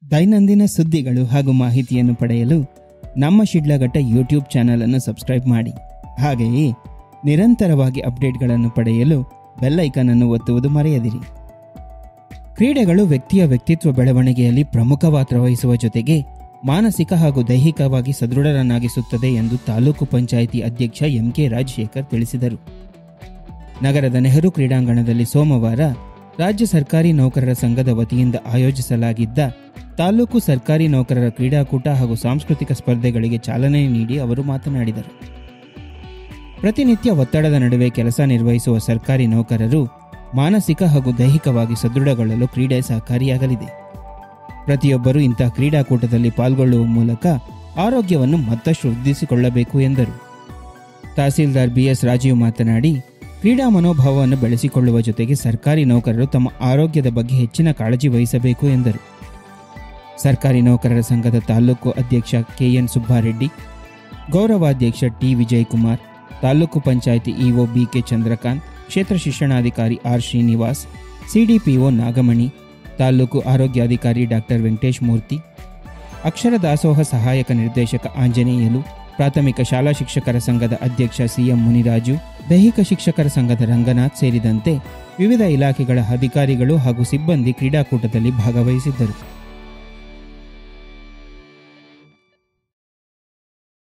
ದೈನಂದಿನ ಸುದ್ದಿಗಳು ಹಾಗೂ ಮಾಹಿತಿಯನ್ನು ಪಡೆಯಲು ನಮ್ಮ ಶಿಡ್ಲಘಟ್ಟ ಯೂಟ್ಯೂಬ್ ಚಾನಲ್ ಅನ್ನು ಸಬ್ಸ್ಕ್ರೈಬ್ ಮಾಡಿ ಹಾಗೆಯೇ ನಿರಂತರವಾಗಿ ಅಪ್ಡೇಟ್ಗಳನ್ನು ಪಡೆಯಲು ಬೆಲ್ ಐಕಾನ್ ಅನ್ನು ಒತ್ತುವುದು ಮರೆಯದಿರಿ ಕ್ರೀಡೆಗಳು ವ್ಯಕ್ತಿಯ ವ್ಯಕ್ತಿತ್ವ ಬೆಳವಣಿಗೆಯಲ್ಲಿ ಪ್ರಮುಖ ಪಾತ್ರ ವಹಿಸುವ ಜೊತೆಗೆ ಮಾನಸಿಕ ಹಾಗೂ ದೈಹಿಕವಾಗಿ ಸದೃಢರನ್ನಾಗಿಸುತ್ತದೆ ಎಂದು ತಾಲೂಕು ಪಂಚಾಯಿತಿ ಅಧ್ಯಕ್ಷ ಎಂಕೆ ರಾಜಶೇಖರ್ ತಿಳಿಸಿದರು ನಗರದ ನೆಹರು ಕ್ರೀಡಾಂಗಣದಲ್ಲಿ ಸೋಮವಾರ ರಾಜ್ಯ ಸರ್ಕಾರಿ ನೌಕರರ ಸಂಘದ ವತಿಯಿಂದ ಆಯೋಜಿಸಲಾಗಿದ್ದ ತಾಲೂಕು ಸರ್ಕಾರಿ ನೌಕರರ ಕ್ರೀಡಾಕೂಟ ಹಾಗೂ ಸಾಂಸ್ಕೃತಿಕ ಸ್ಪರ್ಧೆಗಳಿಗೆ ಚಾಲನೆ ನೀಡಿ ಅವರು ಮಾತನಾಡಿದರು ಪ್ರತಿನಿತ್ಯ ಒತ್ತಡದ ನಡುವೆ ಕೆಲಸ ನಿರ್ವಹಿಸುವ ಸರ್ಕಾರಿ ನೌಕರರು ಮಾನಸಿಕ ಹಾಗೂ ದೈಹಿಕವಾಗಿ ಸದೃಢಗೊಳ್ಳಲು ಕ್ರೀಡೆ ಸಹಕಾರಿಯಾಗಲಿದೆ ಪ್ರತಿಯೊಬ್ಬರೂ ಇಂತಹ ಕ್ರೀಡಾಕೂಟದಲ್ಲಿ ಪಾಲ್ಗೊಳ್ಳುವ ಮೂಲಕ ಆರೋಗ್ಯವನ್ನು ಮತ್ತಷ್ಟು ವೃದ್ಧಿಸಿಕೊಳ್ಳಬೇಕು ಎಂದರು ತಹಸೀಲ್ದಾರ್ ಬಿಎಸ್ ರಾಜೀವ್ ಮಾತನಾಡಿ ಕ್ರೀಡಾ ಮನೋಭಾವವನ್ನು ಬೆಳೆಸಿಕೊಳ್ಳುವ ಜೊತೆಗೆ ಸರ್ಕಾರಿ ನೌಕರರು ತಮ್ಮ ಆರೋಗ್ಯದ ಬಗ್ಗೆ ಹೆಚ್ಚಿನ ಕಾಳಜಿ ವಹಿಸಬೇಕು ಎಂದರು ಸರ್ಕಾರಿ ನೌಕರರ ಸಂಘದ ತಾಲೂಕು ಅಧ್ಯಕ್ಷ ಕೆಎನ್ ಸುಬ್ಬಾರೆಡ್ಡಿ ಗೌರವಾಧ್ಯಕ್ಷ T Vijayakumar taluk panchayat EO BK Chandrakant ಕ್ಷೇತ್ರ ಶಿಕ್ಷಣಾಧಿಕಾರಿ ಆರ್ ಶ್ರೀನಿವಾಸ್ ಸಿಡಿಪಿಒ ನಾಗಮಣಿ ತಾಲೂಕು ಆರೋಗ್ಯಾಧಿಕಾರಿ ಡಾಕ್ಟರ್ ವೆಂಕಟೇಶ್ ಮೂರ್ತಿ ಅಕ್ಷರ ದಾಸೋಹ ಸಹಾಯಕ ನಿರ್ದೇಶಕ ಆಂಜನೇಯಲು ಪ್ರಾಥಮಿಕ ಶಾಲಾ ಶಿಕ್ಷಕರ ಸಂಘದ ಅಧ್ಯಕ್ಷ ಸಿಎಂ ಮುನಿರಾಜು ದೈಹಿಕ ಶಿಕ್ಷಕರ ಸಂಘದ ರಂಗನಾಥ್ ಸೇರಿದಂತೆ ವಿವಿಧ ಇಲಾಖೆಗಳ ಅಧಿಕಾರಿಗಳು ಹಾಗೂ ಸಿಬ್ಬಂದಿ ಕ್ರೀಡಾಕೂಟದಲ್ಲಿ ಭಾಗವಹಿಸಿದ್ದರು